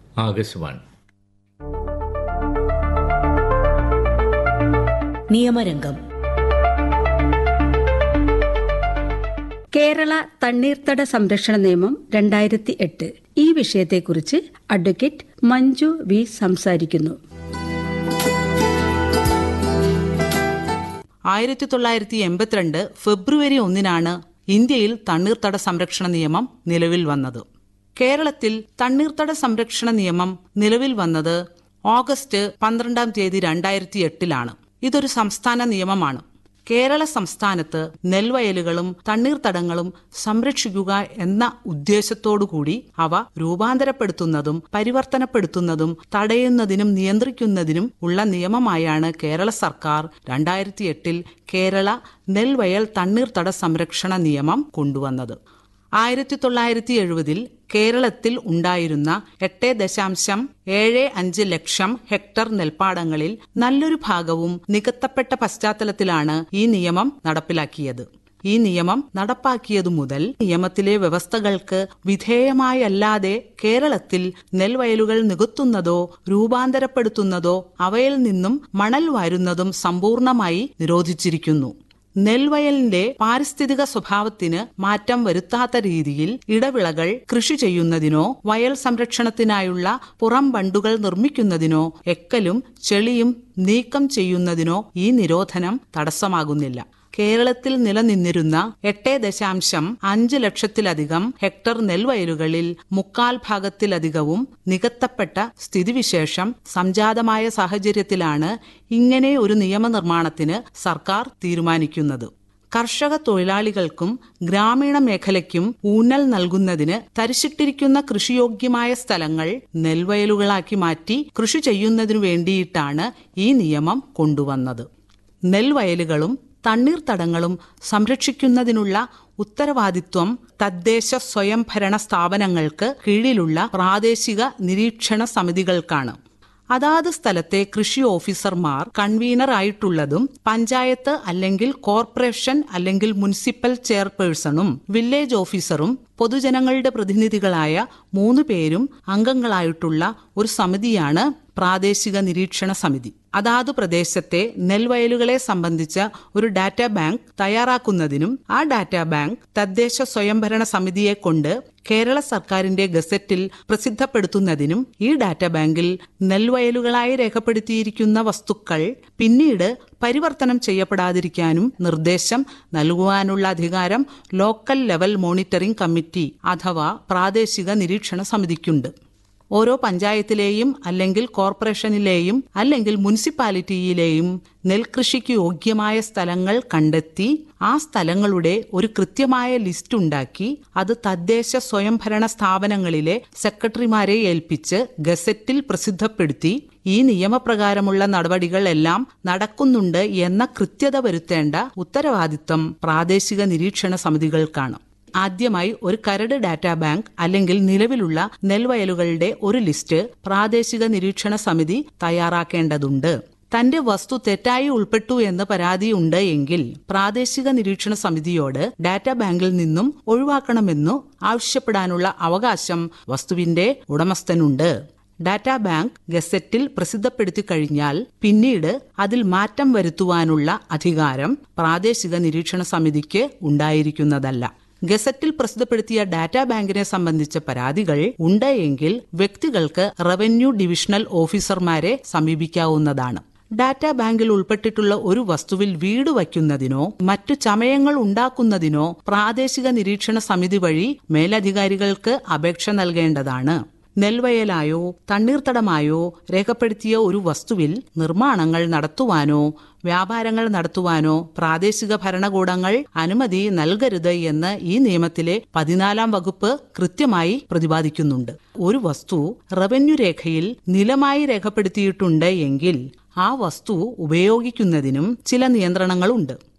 ആകാശവാണി നിയമരംഗം കേരള തണ്ണീർത്തട സംരക്ഷണ നിയമം രണ്ടായിരത്തി എട്ട് ഈ വിഷയത്തെക്കുറിച്ച് അഡ്വക്കേറ്റ് മഞ്ജു വി സംസാരിക്കുന്നു ആയിരത്തി തൊള്ളായിരത്തി എൺപത്തിരണ്ട് ഫെബ്രുവരി ഒന്നിനാണ് ഇന്ത്യയിൽ തണ്ണീർത്തട സംരക്ഷണ നിയമം നിലവിൽ വന്നത് കേരളത്തിൽ തണ്ണീർത്തട സംരക്ഷണ നിയമം നിലവിൽ വന്നത് ഓഗസ്റ്റ് പന്ത്രണ്ടാം തീയതി രണ്ടായിരത്തി എട്ടിലാണ് ഇതൊരു സംസ്ഥാന നിയമമാണ് കേരള സംസ്ഥാനത്ത് നെൽവയലുകളും തണ്ണീർത്തടങ്ങളും സംരക്ഷിക്കുക എന്ന ഉദ്ദേശത്തോടുകൂടി അവ രൂപാന്തരപ്പെടുത്തുന്നതും പരിവർത്തനപ്പെടുത്തുന്നതും തടയുന്നതിനും നിയന്ത്രിക്കുന്നതിനും ഉള്ള നിയമമായാണ് കേരള സർക്കാർ രണ്ടായിരത്തി എട്ടിൽ കേരള നെൽവയൽ തണ്ണീർത്തട സംരക്ഷണ നിയമം കൊണ്ടുവന്നത് ആയിരത്തി തൊള്ളായിരത്തി എഴുപതിൽ കേരളത്തിൽ ഉണ്ടായിരുന്ന എട്ട് ദശാംശം ഏഴ് അഞ്ച് ലക്ഷം ഹെക്ടർ നെൽപ്പാടങ്ങളിൽ നല്ലൊരു ഭാഗവും നികത്തപ്പെട്ട പശ്ചാത്തലത്തിലാണ് ഈ നിയമം നടപ്പിലാക്കിയത് ഈ നിയമം നടപ്പാക്കിയതു മുതൽ നിയമത്തിലെ വ്യവസ്ഥകൾക്ക് വിധേയമായല്ലാതെ കേരളത്തിൽ നെൽവയലുകൾ നികത്തുന്നതോ രൂപാന്തരപ്പെടുത്തുന്നതോ അവയിൽ നിന്നും മണൽ വാരുന്നതും സമ്പൂർണമായി നിരോധിച്ചിരിക്കുന്നു നെൽവയലിന്റെ പാരിസ്ഥിതിക സ്വഭാവത്തിന് മാറ്റം വരുത്താത്ത രീതിയിൽ ഇടവിളകൾ കൃഷി ചെയ്യുന്നതിനോ വയൽ സംരക്ഷണത്തിനായുള്ള പുറം ബണ്ടുകൾ നിർമ്മിക്കുന്നതിനോ എക്കലും ചെളിയും നീക്കം ചെയ്യുന്നതിനോ ഈ നിരോധനം തടസ്സമാകുന്നില്ല കേരളത്തിൽ നിലനിന്നിരുന്ന എട്ട് ദശാംശം അഞ്ച് ലക്ഷത്തിലധികം ഹെക്ടർ നെൽവയലുകളിൽ മുക്കാൽ ഭാഗത്തിലധികവും നികത്തപ്പെട്ട സ്ഥിതിവിശേഷം സംജാതമായ സാഹചര്യത്തിലാണ് ഇങ്ങനെ ഒരു നിയമനിർമ്മാണത്തിന് സർക്കാർ തീരുമാനിക്കുന്നത് കർഷക തൊഴിലാളികൾക്കും ഗ്രാമീണ മേഖലയ്ക്കും ഊന്നൽ നൽകുന്നതിന് തരിശിട്ടിരിക്കുന്ന കൃഷിയോഗ്യമായ സ്ഥലങ്ങൾ നെൽവയലുകളാക്കി മാറ്റി കൃഷി ചെയ്യുന്നതിനു വേണ്ടിയിട്ടാണ് ഈ നിയമം കൊണ്ടുവന്നത് നെൽവയലുകളും തണ്ണീർത്തടങ്ങളും സംരക്ഷിക്കുന്നതിനുള്ള ഉത്തരവാദിത്വം തദ്ദേശ സ്വയംഭരണ സ്ഥാപനങ്ങൾക്ക് കീഴിലുള്ള പ്രാദേശിക നിരീക്ഷണ സമിതികൾക്കാണ് അതാത് സ്ഥലത്തെ കൃഷി ഓഫീസർമാർ കൺവീനർ ആയിട്ടുള്ളതും പഞ്ചായത്ത് അല്ലെങ്കിൽ കോർപ്പറേഷൻ അല്ലെങ്കിൽ മുനിസിപ്പൽ ചെയർപേഴ്സണും വില്ലേജ് ഓഫീസറും പൊതുജനങ്ങളുടെ പ്രതിനിധികളായ മൂന്ന് പേരും അംഗങ്ങളായിട്ടുള്ള ഒരു സമിതിയാണ് പ്രാദേശിക നിരീക്ഷണ സമിതി അതാത് പ്രദേശത്തെ നെൽവയലുകളെ സംബന്ധിച്ച ഒരു ഡാറ്റാ ബാങ്ക് തയ്യാറാക്കുന്നതിനും ആ ഡാറ്റാ ബാങ്ക് തദ്ദേശ സ്വയംഭരണ സമിതിയെ കൊണ്ട് കേരള സർക്കാരിന്റെ ഗസറ്റിൽ പ്രസിദ്ധപ്പെടുത്തുന്നതിനും ഈ ഡാറ്റാ ബാങ്കിൽ നെൽവയലുകളായി രേഖപ്പെടുത്തിയിരിക്കുന്ന വസ്തുക്കൾ പിന്നീട് പരിവർത്തനം ചെയ്യപ്പെടാതിരിക്കാനും നിർദ്ദേശം നൽകുവാനുള്ള അധികാരം ലോക്കൽ ലെവൽ മോണിറ്ററിംഗ് കമ്മിറ്റി അഥവാ പ്രാദേശിക നിരീക്ഷണ സമിതിക്കുണ്ട് ഓരോ പഞ്ചായത്തിലെയും അല്ലെങ്കിൽ കോർപ്പറേഷനിലെയും അല്ലെങ്കിൽ മുനിസിപ്പാലിറ്റിയിലെയും നെൽകൃഷിക്ക് യോഗ്യമായ സ്ഥലങ്ങൾ കണ്ടെത്തി ആ സ്ഥലങ്ങളുടെ ഒരു കൃത്യമായ ലിസ്റ്റ് ഉണ്ടാക്കി അത് തദ്ദേശ സ്വയംഭരണ സ്ഥാപനങ്ങളിലെ സെക്രട്ടറിമാരെ ഏൽപ്പിച്ച് ഗസറ്റിൽ പ്രസിദ്ധപ്പെടുത്തി ഈ നിയമപ്രകാരമുള്ള നടപടികൾ എല്ലാം നടക്കുന്നുണ്ട് എന്ന കൃത്യത വരുത്തേണ്ട ഉത്തരവാദിത്തം പ്രാദേശിക നിരീക്ഷണ സമിതികൾക്കാണ് ആദ്യമായി ഒരു കരട് ഡാറ്റാ ബാങ്ക് അല്ലെങ്കിൽ നിലവിലുള്ള നെൽവയലുകളുടെ ഒരു ലിസ്റ്റ് പ്രാദേശിക നിരീക്ഷണ സമിതി തയ്യാറാക്കേണ്ടതുണ്ട് തന്റെ വസ്തു തെറ്റായി ഉൾപ്പെട്ടു എന്ന് പരാതിയുണ്ട് എങ്കിൽ പ്രാദേശിക നിരീക്ഷണ സമിതിയോട് ഡാറ്റാ ബാങ്കിൽ നിന്നും ഒഴിവാക്കണമെന്നു ആവശ്യപ്പെടാനുള്ള അവകാശം വസ്തുവിന്റെ ഉടമസ്ഥനുണ്ട് ഡാറ്റാ ബാങ്ക് ഗസറ്റിൽ പ്രസിദ്ധപ്പെടുത്തി കഴിഞ്ഞാൽ പിന്നീട് അതിൽ മാറ്റം വരുത്തുവാനുള്ള അധികാരം പ്രാദേശിക നിരീക്ഷണ സമിതിക്ക് ഉണ്ടായിരിക്കുന്നതല്ല ഗസറ്റിൽ പ്രസിദ്ധപ്പെടുത്തിയ ഡാറ്റാ ബാങ്കിനെ സംബന്ധിച്ച പരാതികൾ ഉണ്ട് എങ്കിൽ വ്യക്തികൾക്ക് റവന്യൂ ഡിവിഷണൽ ഓഫീസർമാരെ സമീപിക്കാവുന്നതാണ് ഡാറ്റാ ബാങ്കിൽ ഉൾപ്പെട്ടിട്ടുള്ള ഒരു വസ്തുവിൽ വീട് വയ്ക്കുന്നതിനോ മറ്റു ചമയങ്ങൾ ഉണ്ടാക്കുന്നതിനോ പ്രാദേശിക നിരീക്ഷണ സമിതി വഴി മേലധികാരികൾക്ക് അപേക്ഷ നൽകേണ്ടതാണ് നെൽവയലായോ തണ്ണീർത്തടമായോ രേഖപ്പെടുത്തിയ ഒരു വസ്തുവിൽ നിർമ്മാണങ്ങൾ നടത്തുവാനോ വ്യാപാരങ്ങൾ നടത്തുവാനോ പ്രാദേശിക ഭരണകൂടങ്ങൾ അനുമതി നൽകരുത് എന്ന് ഈ നിയമത്തിലെ പതിനാലാം വകുപ്പ് കൃത്യമായി പ്രതിപാദിക്കുന്നുണ്ട് ഒരു വസ്തു റവന്യൂ രേഖയിൽ നിലമായി രേഖപ്പെടുത്തിയിട്ടുണ്ട് എങ്കിൽ ആ വസ്തു ഉപയോഗിക്കുന്നതിനും ചില നിയന്ത്രണങ്ങളുണ്ട്